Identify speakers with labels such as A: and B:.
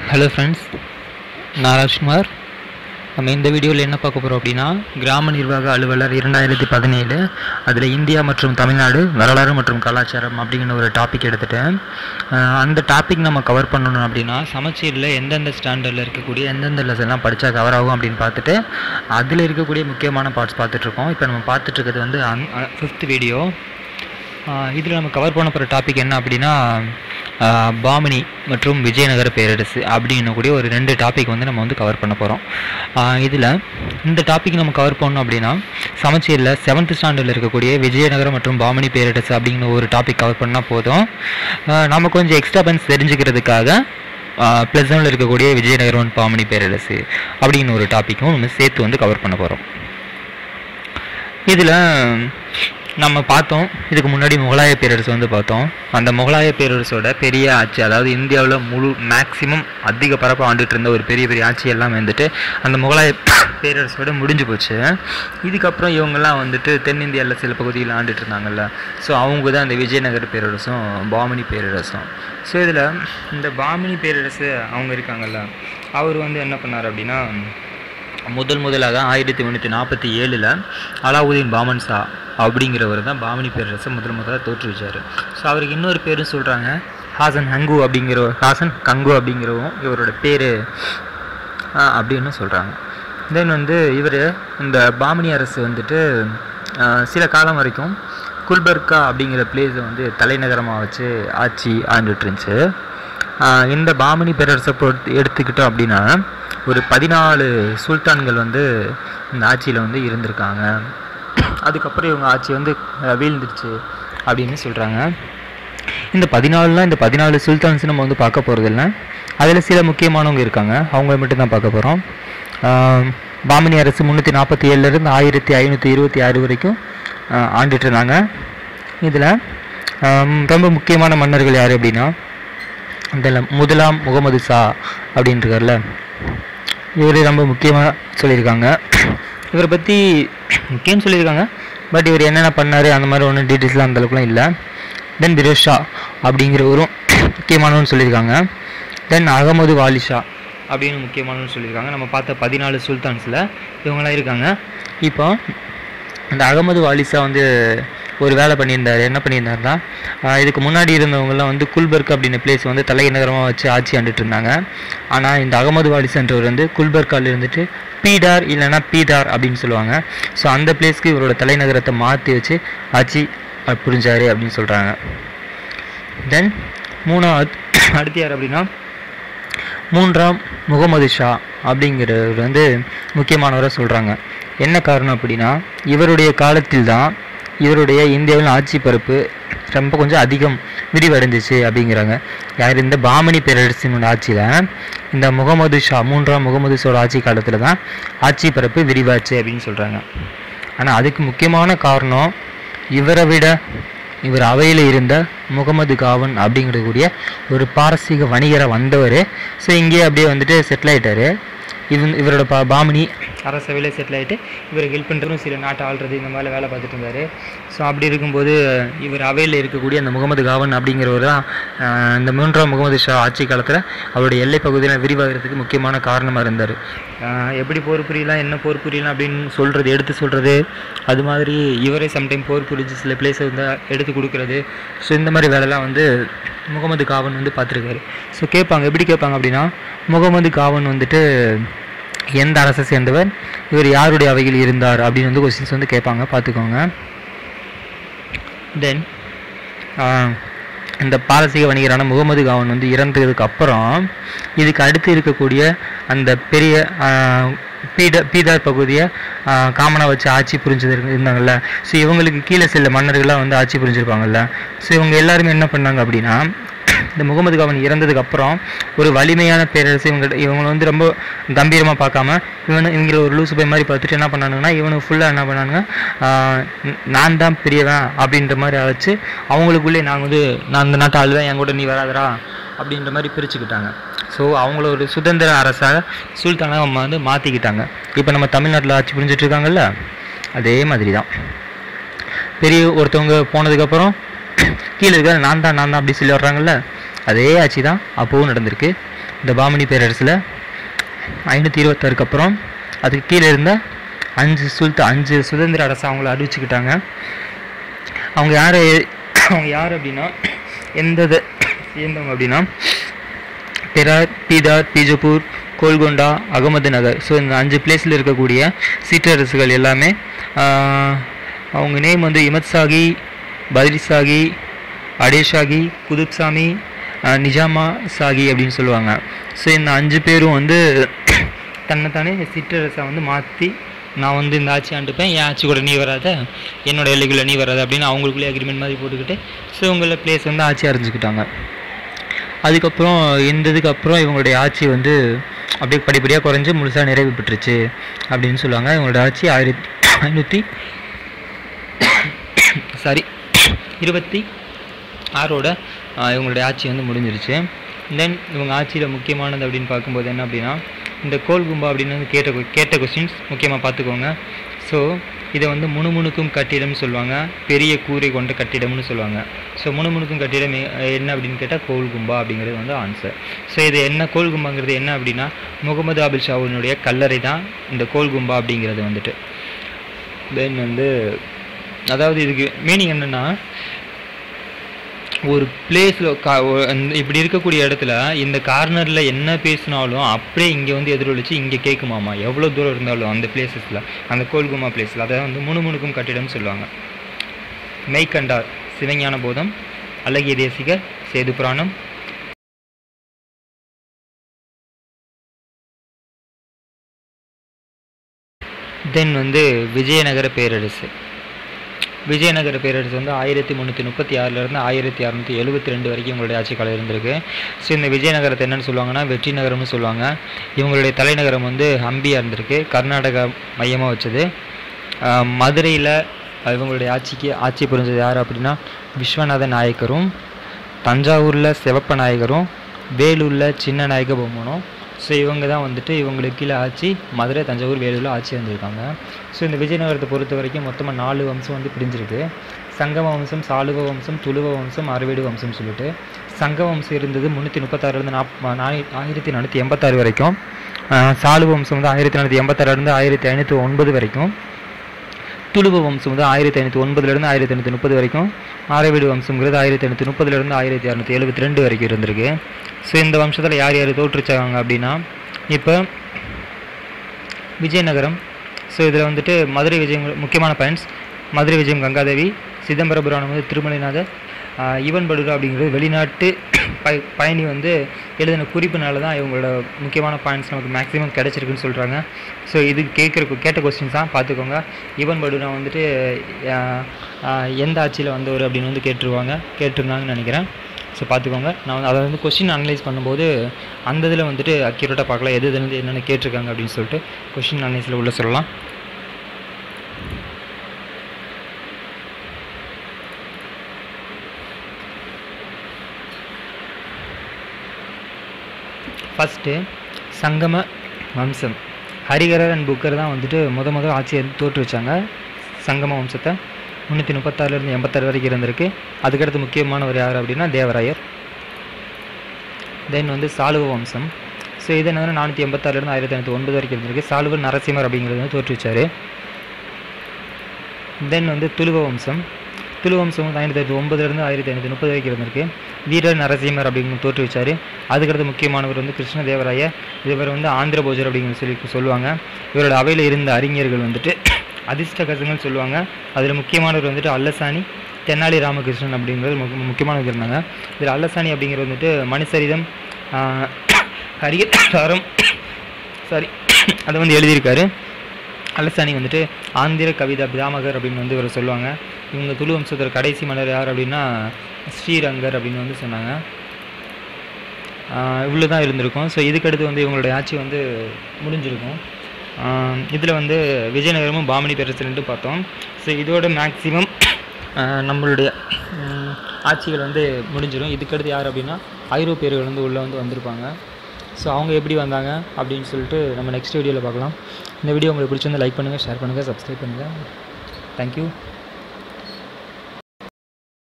A: hello friends நான் ராஜ்குமார் நம்ம இந்த வீடியோவில் என்ன பார்க்க போகிறோம் அப்படின்னா கிராம நிர்வாக அலுவலர் இரண்டாயிரத்தி பதினேழு அதில் இந்தியா மற்றும் தமிழ்நாடு வரலாறு மற்றும் கலாச்சாரம் அப்படிங்கிற ஒரு டாபிக் எடுத்துட்டேன் அஹ் அந்த டாபிக் நம்ம கவர் பண்ணணும் அப்படின்னா சமச்சீரில் எந்தெந்த ஸ்டாண்டர்டில் இருக்கக்கூடிய எந்தெந்த லெசன்லாம் படித்தா கவர் ஆகும் அப்படின்னு பார்த்துட்டு அதில் இருக்கக்கூடிய முக்கியமான பார்ட்ஸ் பார்த்துட்ருக்கோம் இப்போ நம்ம பார்த்துட்ருக்கிறது வந்து அன் ஃபிஃப்த் வீடியோ இதில் நம்ம கவர் பண்ண போகிற டாபிக் என்ன அப்படின்னா ஆஹ் பாமினி மற்றும் விஜயநகர பேரரசு அப்படின்னக்கூடிய ஒரு ரெண்டு டாபிக் வந்து நம்ம வந்து கவர் பண்ண போகிறோம் இதில் இந்த டாபிக் நம்ம கவர் பண்ணோம் அப்படின்னா சமச்சீரில் செவன்த் ஸ்டாண்டர்டில் இருக்கக்கூடிய விஜயநகரம் மற்றும் பாமினி பேரரசு அப்படிங்கிற ஒரு டாபிக் கவர் பண்ணால் போதும் ஆஹ் நம்ம கொஞ்சம் எக்ஸ்ட்ரா பன்ஸ் தெரிஞ்சுக்கிறதுக்காக ப்ளஸ் ஒன்ல இருக்கக்கூடிய விஜயநகரம் and பாமினி பேரரசு அப்படின்னு ஒரு டாப்பிக்கும் நம்ம சேர்த்து வந்து கவர் பண்ண போகிறோம் இதில் நம்ம பார்த்தோம் இதுக்கு முன்னாடி முகலாய பேரரசு வந்து பார்த்தோம் அந்த முகலாய பேரரசோட பெரிய ஆட்சி அதாவது இந்தியாவில் முழு மேக்சிமம் அதிக பரப்பு ஆண்டுட்டு இருந்த ஒரு பெரிய பெரிய ஆட்சி எல்லாம் வந்துட்டு அந்த முகலாய பேரரசோட முடிஞ்சு போச்சு இதுக்கப்புறம் இவங்கெல்லாம் வந்துட்டு தென்னிந்தியாவில் சில பகுதியில் ஆண்டுட்டு இருந்தாங்கல்ல ஸோ அவங்க தான் அந்த விஜயநகர பேரரசும் பாமினி பேரரசும் ஸோ இதில் இந்த பாமினி பேரரசு அவங்க இருக்காங்கல்ல அவர் வந்து என்ன பண்ணார் அப்படின்னா முதல் முதலாக ஆயிரத்தி முந்நூற்றி நாற்பத்தி ஏழில் அலாவுதீன் பாமன் ஷா அப்படிங்கிறவர் தான் பாமினி பேரரசை முதல் முதலாக தோற்றுவிச்சார் ஸோ அவருக்கு இன்னொரு பேரும் சொல்கிறாங்க ஹாசன் ஹங்கு அப்படிங்கிற ஹாசன் கங்கு அப்படிங்கிறவும் இவரோட பேர் அப்படின்னு சொல்கிறாங்க தென் வந்து இவர் இந்த பாமினி அரசு வந்துட்டு ஆஹ், சில காலம் வரைக்கும் குல்பர்கா அப்படிங்கிற பிளேஸை வந்து தலைநகரமாக வச்சு ஆட்சி ஆண்டுட்டு இருந்துச்சு ஆஹ், இந்த பாமினி பேரரசை பொறுத்து எடுத்துக்கிட்டோம் அப்படின்னா ஒரு பதினாலு சுல்தான்கள் வந்து இந்த ஆட்சியில் வந்து இருந்திருக்காங்க அதுக்கப்புறம் இவங்க ஆட்சி வந்து அஹ், வீழ்ந்துருச்சு அப்படின்னு சொல்கிறாங்க இந்த பதினாலுலாம் இந்த பதினாலு சுல்தான்ஸ் நம்ம வந்து பார்க்க போகிறதில்ல அதில் சில முக்கியமானவங்க இருக்காங்க அவங்கள மட்டும் தான் பார்க்க போகிறோம் பாமினி அரசு முந்நூற்றி நாற்பத்தி ஏழுலேருந்து ஆயிரத்தி ஐநூற்றி இருபத்தி ஆறு வரைக்கும் ஆஹ், ஆண்டுட்டு இருந்தாங்க இதில் ரொம்ப முக்கியமான மன்னர்கள் யார் அப்படின்னா இதில் முதலாம் முகமது ஷா அப்படின்னு இருக்கார்ல இவர் ரொம்ப முக்கியமாக சொல்லியிருக்காங்க இவரை பற்றி முக்கியம்னு சொல்லியிருக்காங்க பட் இவர் என்னென்ன பண்ணார் அந்த மாதிரி ஒன்றும் டீட்டெயில்ஸ்லாம் அந்த அளவுக்குலாம் இல்லை தென் பிரோஸ் ஷா அப்படிங்கிறவரும் முக்கியமானவன்னு சொல்லியிருக்காங்க தென் அகமது வாலி ஷா அப்படின்னு முக்கியமானவன்னு சொல்லியிருக்காங்க நம்ம பார்த்த பதினாலு சுல்தான்ஸில் இவங்களாம் இருக்காங்க இப்போ அந்த அகமது வாலிசா வந்து ஒரு வேலை பண்ணியிருந்தார் என்ன பண்ணியிருந்தாருன்னா ஆஹ் இதுக்கு முன்னாடி இருந்தவங்கலாம் வந்து குல்பர்க் அப்படின்ற பிளேஸ் வந்து தலைநகரமாக வச்சு ஆட்சி ஆண்டுட்டு இருந்தாங்க ஆனால் இந்த அகமது வாலிசான்றவர் வந்து குல்பர்கால இருந்துட்டு பீடார் இல்லைன்னா பீதார் அப்படின்னு சொல்லுவாங்க ஸோ அந்த பிளேஸ்க்கு இவரோட தலைநகரத்தை மாற்றி வச்சு ஆட்சி அஹ், புரிஞ்சாரு அப்படின்னு சொல்கிறாங்க தென் மூணாவது அடுத்து யார் அப்படின்னா மூன்றாம் முகமது ஷா அப்படிங்கிறவர் வந்து முக்கியமானவராக சொல்கிறாங்க என்ன காரணம் அப்படின்னா இவருடைய காலத்தில் தான் இவருடைய இந்தியாவில் ஆட்சி பரப்பு ரொம்ப கொஞ்சம் அதிகம் விரிவடைஞ்சிச்சு அப்படிங்கிறாங்க யார் இந்த பாமணி பேரரசினோட ஆட்சியில் இந்த முகமது ஷா மூன்றாம் முகமது ஷாவோட ஆட்சி காலத்தில் தான் ஆட்சி பரப்பு விரிவாச்சு அப்படின்னு சொல்கிறாங்க ஆனால் அதுக்கு முக்கியமான காரணம் இவரை விட இவர் அவையில் இருந்த முகமது காவன் அப்படிங்கிறக்கூடிய ஒரு பாரசீக வணிகரை வந்தவர் ஸோ இங்கேயே அப்படியே வந்துட்டு செட்டில் ஆயிட்டாரு இவன் இவரோட பா பாமினி அரசவையில் செட்டில் ஆகிட்டு இவருக்கு ஹெல்ப் பண்ணுறதும் சில நாட்டை ஆள்றது இந்த மாதிரி வேலை பார்த்துட்டு இருந்தார் ஸோ அப்படி இருக்கும்போது இவர் அவையில் இருக்கக்கூடிய அந்த முகமது காவன் அப்படிங்கிறவர் தான் ஆஹ், இந்த மூன்றாம் முகமது ஷா ஆட்சி காலத்தில் அவருடைய எல்லை பகுதியில் விரிவாகிறதுக்கு முக்கியமான காரணமாக இருந்தார் எப்படி போர் புரியலாம் என்ன போர் புரியலாம் அப்படின்னு சொல்கிறது எடுத்து சொல்கிறது அது மாதிரி இவரே சம்டைம் போர் புரிஞ்சு சில பிளேஸை வந்து எடுத்து கொடுக்குறது ஸோ இந்த மாதிரி வேலைலாம் வந்து முகமது காவன் வந்து பார்த்துருக்காரு ஸோ கேட்பாங்க எப்படி கேட்பாங்க அப்படின்னா முகமது காவன் வந்துட்டு எந்த அரசை சேர்ந்தவர் இவர் யாருடைய அவையில் இருந்தார் அப்படின்னு வந்து கொஸ்டின்ஸ் வந்து கேட்பாங்க பார்த்துக்கோங்க தென் இந்த பாரசீக வணிகரான முகமது காவன் வந்து இறந்ததுக்கு அப்புறம் இதுக்கு அடுத்து இருக்கக்கூடிய அந்த பெரிய ஆஹ், பீட பீதார் பகுதியை காமனாக வச்சு ஆட்சி புரிஞ்சது இருந்து- இருந்தாங்கல்ல ஸோ இவங்களுக்கு கீழே சில மன்னர்கள்லாம் வந்து ஆட்சி புரிஞ்சிருப்பாங்கல்ல ஸோ இவங்க எல்லாருமே என்ன பண்ணாங்க அப்படின்னா இந்த முகமது காவன் இறந்ததுக்கு அப்புறம் ஒரு வலிமையான பேரரசு இவங்க இவங்களை வந்து ரொம்ப கம்பீரமாக பார்க்காம இவனு இவங்கள ஒரு லூசு பை மாதிரி பார்த்துட்டு என்ன பண்ணானுங்கன்னா இவனுக்கு ஃபுல்லாக என்ன பண்ணானுங்க ஆஹ் ந- நான் தான் பெரியவன் அப்படின்ற மாதிரி அழைச்சு அவங்களுக்குள்ளே நான் வந்து நான் இந்த நாட்டை ஆளுவேன் என் கூட நீ வராதடா அப்படின்ற மாதிரி பிரிச்சுக்கிட்டாங்க ஸோ அவங்கள ஒரு சுதந்திர அரசாக சுல்தானாக நம்ம வந்து மாற்றிக்கிட்டாங்க இப்போ நம்ம தமிழ்நாட்டில் ஆட்சி புரிஞ்சிட்டு இருக்காங்கல்ல அதே மாதிரி தான் பெரிய ஒருத்தவங்க போனதுக்கப்புறம் கீழே இருக்க நான் தான் நான் தான் அப்படி சொல்லி வர்றாங்கல்ல அதே ஆட்சி தான் அப்போவும் நடந்திருக்கு இந்த பாமணி பேரரசில் ஐநூற்றி இருபத்தாறுக்கு அப்புறம் அதுக்கு கீழே இருந்த அஞ்சு சுல்தான் அஞ்சு சுதந்திர அரசு அவங்கள அறிவிச்சுக்கிட்டாங்க அவங்க யார் அவங்க யார் அப்படின்னா எந்த இதை சேர்ந்தவங்க அப்படின்னா பெரார் பீதார் பீஜப்பூர் கோல்கொண்டா அகமது நகர் ஸோ இந்த அஞ்சு பிளேஸில் இருக்கக்கூடிய சிற்றரசுகள் எல்லாமே ஆஹ், அவங்க நேம் வந்து இமத்சாகி பத்ரிசாகி அடேஷாகி குதுப்சாமி ஆஹ், நிஜாமா சாகி அப்படின்னு சொல்லுவாங்க ஸோ இந்த அஞ்சு பேரும் வந்து தன்னைத்தானே சிற்றரசை வந்து மாற்றி நான் வந்து இந்த ஆட்சி ஆண்டுப்பேன் என் ஆட்சி கூட நீ வராத என்னோட எல்லைக்குள்ளே நீ வராத அப்படின்னு அவங்களுக்குள்ளே அக்ரிமெண்ட் மாதிரி போட்டுக்கிட்டு ஸோ இவங்கள பிளேஸ் வந்து ஆட்சி அறிஞ்சுக்கிட்டாங்க அதுக்கப்புறம் இந்த இதுக்கு அப்புறம் இவங்களுடைய ஆட்சி வந்து அப்படியே படிப்படியாக குறைஞ்சு முழுசாக நிறைவு பெற்றுச்சு அப்படின்னு சொல்லுவாங்க இவங்களோட ஆட்சி ஆயிரத்தி ஐநூற்றி சாரி இருபத்தி ஆறோட ஆஹ், இவங்களுடைய ஆட்சி வந்து முடிஞ்சிருச்சு தென் இவங்க ஆட்சியில் முக்கியமானது அப்படின்னு பார்க்கும்போது என்ன அப்படின்னா இந்த கோல் கும்பா அப்படின்னு வந்து கேட்ட que- கேட்ட கொஸ்டின்ஸ் முக்கியமாக பார்த்துக்கோங்க ஸோ இதை வந்து முணுமுணுக்கும் கட்டிடம்னு சொல்லுவாங்க பெரிய கூரை கொண்ட கட்டிடம்னு சொல்லுவாங்க ஸோ முணுமுணுக்கும் கட்டிடம் எ- என்ன அப்படின்னு கேட்டால் கோல் கும்பா அப்படிங்கிறது வந்து ஆன்சர் ஸோ இது என்ன கோல் கும்பாங்கிறது என்ன அப்படின்னா முகமது ஆபில் ஷாவுனுடைய கல்லறை தான் இந்த கோல் கும்பா அப்படிங்கிறது வந்துட்டு தென் வந்து அதாவது இதுக்கு மீனிங் என்னென்னா ஒரு பிளேஸில் கா ஒ- அந்த- இப்படி இருக்கக்கூடிய இடத்துல இந்த கார்னரில் என்ன பேசினாலும் அப்படியே இங்கே வந்து எதிரொலிச்சு இங்கே கேட்குமாமா எவ்வளோ தூரம் இருந்தாலும் அந்த பிளேசஸில் அந்த கோல்குமா பிளேஸில் அதை வந்து முணுமுணுக்கும் கட்டிடம்னு சொல்லுவாங்க மெய்கண்டார் சிவஞான போதம் அழகிய தேசிகர் சேது புராணம் தென் வந்து விஜயநகர பேரரசு விஜயநகர பேரரசு வந்து ஆயிரத்தி முந்நூற்றி முப்பத்தி ஆறுலேருந்து ஆயிரத்தி அறநூற்றி எழுபத்தி ரெண்டு வரைக்கும் இவங்களுடைய ஆட்சி காலம் இருந்திருக்கு ஸோ இந்த விஜயநகரத்தை என்னன்னு சொல்லுவாங்கன்னா வெற்றி நகரம்னு சொல்லுவாங்க இவங்களுடைய தலைநகரம் வந்து ஹம்பியாக இருந்திருக்கு கர்நாடகா மையமாக வச்சது மதுரையில் இவங்களுடைய ஆட்சிக்கு ஆட்சி புரிஞ்சது யார் அப்படின்னா விஸ்வநாத நாயக்கரும் தஞ்சாவூரில் சிவப்ப நாயகரும் வேலூரில் சின்ன நாயக பொம்மனும் ஸோ இவங்க தான் வந்துட்டு இவங்களுக்கு கீழே ஆட்சி மதுரை தஞ்சாவூர் வேலூரில் ஆட்சி வந்திருக்காங்க ஸோ இந்த விஜயநகரத்தை பொறுத்த வரைக்கும் மொத்தமாக நாலு வம்சம் வந்து பிரிஞ்சிருக்கு சங்கம வம்சம் சாளுவ வம்சம் துளுவ வம்சம் அரவேடு வம்சம்னு சொல்லிட்டு சங்க வம்சம் இருந்தது முந்நூற்றி முப்பத்தாறுலேருந்து நாப் நாய் ஆயிரத்தி நானூற்றி எண்பத்தாறு வரைக்கும் ஆஹ் சாளுவ வம்சம் வந்து ஆயிரத்தி நானூற்றி எண்பத்தாறுலேருந்து ஆயிரத்தி ஐநூற்றி ஒன்பது வரைக்கும் துளுவ வம்சம் வந்து ஆயிரத்தி ஐநூற்றி ஒன்பதுலேருந்து ஆயிரத்தி ஐநூற்றி முப்பது வரைக்கும் ஆரவீடு வம்சங்கிறது ஆயிரத்தி ஐநூற்றி முப்பதுலேருந்து ஆயிரத்தி அறநூற்றி எழுபத்தி ரெண்டு வரைக்கும் இருந்திருக்கு ஸோ இந்த வம்சத்தில் யார் யார் தோற்றுச்சாங்க அப்படின்னா இப்போ விஜயநகரம் ஸோ இதில் வந்துட்டு மதுரை விஜயம் முக்கியமான பாயிண்ட்ஸ் மதுரை விஜயம் கங்காதேவி சிதம்பர புராணம் வந்து திருமலைநாதர் ஆஹ் யுவன் படுகா அப்படிங்கிறது வெளிநாட்டு பய பயணி வந்து எழுதின குறிப்புனால தான் இவங்களோட முக்கியமான பாயிண்ட்ஸ் நமக்கு மேக்ஸிமம் கிடச்சிருக்குன்னு சொல்கிறாங்க ஸோ இது கேட்குற கேட்ட கொஸ்டின்ஸ் தான் பார்த்துக்கோங்க யுவன் படுகா வந்துட்டு ஆஹ் ஆஹ் எந்த ஆட்சியில் வந்தவர் அப்படின்னு வந்து கேட்டுருவாங்க கேட்டிருந்தாங்கன்னு நினைக்கிறேன் ஸோ பார்த்துக்கோங்க நான் வந்து அதை வந்து கொஸ்டின் அனலைஸ் பண்ணும்போது அந்த இதில் வந்துட்டு அக்யூரேட்டாக பார்க்கலாம் எது இதுலேருந்து என்னென்ன கேட்டிருக்காங்க அப்படின்னு சொல்லிட்டு கொஸ்டின் அனலைஸில் உள்ள சொல்லலாம் ஃபஸ்ட்டு சங்கம வம்சம் ஹரிகரர் அண்ட் புக்கர் தான் வந்துட்டு முத முத ஆட்சியை வந்து தோற்று வச்சாங்க சங்கம வம்சத்தை முந்நூற்றி முப்பத்தாறுலேருந்து எண்பத்தாறு வரைக்கும் இருந்திருக்கு அதுக்கடுத்து முக்கியமானவர் யார் அப்படின்னா தேவராயர் தென் வந்து சாளுவ வம்சம் ஸோ இது என்ன நானூற்றி எண்பத்தாறுலேருந்து ஆயிரத்தி ஐநூற்றி ஒன்பது வரைக்கும் இருந்திருக்கு சாளுவ நரசிம்மர் அப்படிங்கிறது வந்து தோற்றுவிச்சார் தென் வந்து துளுவ வம்சம் துளுவ வம்சம் வந்து ஆயிரத்தி ஐநூற்றி ஒன்பதுலேருந்து ஆயிரத்தி ஐநூற்றி முப்பது வரைக்கும் இருந்திருக்கு வீரர் நரசிம்மர் அப்படிங்கிற தோற்றுவிச்சார் அதுக்கடுத்து முக்கியமானவர் வந்து கிருஷ்ணதேவராய இவர் வந்து ஆந்திர போஜர் அப்படிங்கிற சொல்லி சொல்லுவாங்க இவரோட அவையில் இருந்த அறிஞர்கள் வந்துட்டு அதிர்ஷ்ட கசங்கள் சொல்லுவாங்க அதில் முக்கியமானவர் வந்துட்டு அல்லசாணி தென்னாலி ராமகிருஷ்ணன் அப்படிங்கிறது முக்கிய முக்கியமானவர் இருந்தாங்க இதில் அல்லசாணி அப்படிங்கிறது வந்துட்டு மனுசரிதம் ஆஹ், ஹரிகரம் சாரி அதை வந்து எழுதியிருக்காரு அல்லசாணி வந்துட்டு ஆந்திர கவிதா பிதாமகர் அப்படின்னு வந்து இவர் சொல்லுவாங்க இவங்க துளு வம்சத்தோட கடைசி மன்னர் யார் அப்படின்னா ஸ்ரீரங்கர் அப்படின்னு வந்து சொன்னாங்க இவ்வளோ தான் இருந்திருக்கும் ஸோ இதுக்கடுத்து வந்து இவங்களுடைய ஆட்சி வந்து முடிஞ்சிருக்கும் இதில் வந்து விஜயநகரமும் பாமணி பேரரசுன்ட்டு பார்த்தோம் ஸோ இதோட மேக்ஸிமம் நம்மளுடைய ம், ஆட்சிகள் வந்து முடிஞ்சிடும் இதுக்கடுத்து யார் அப்படின்னா ஐரோப்பியர்கள் வந்து உள்ளே வந்து வந்திருப்பாங்க ஸோ அவங்க எப்படி வந்தாங்க அப்படின்னு சொல்லிட்டு நம்ம நெக்ஸ்ட் வீடியோவில் பார்க்கலாம் இந்த வீடியோ உங்களுக்கு பிடிச்சிருந்தா லைக் பண்ணுங்கள் ஷேர் பண்ணுங்கள் சப்ஸ்கிரைப் பண்ணுங்கள் தேங்க்யூ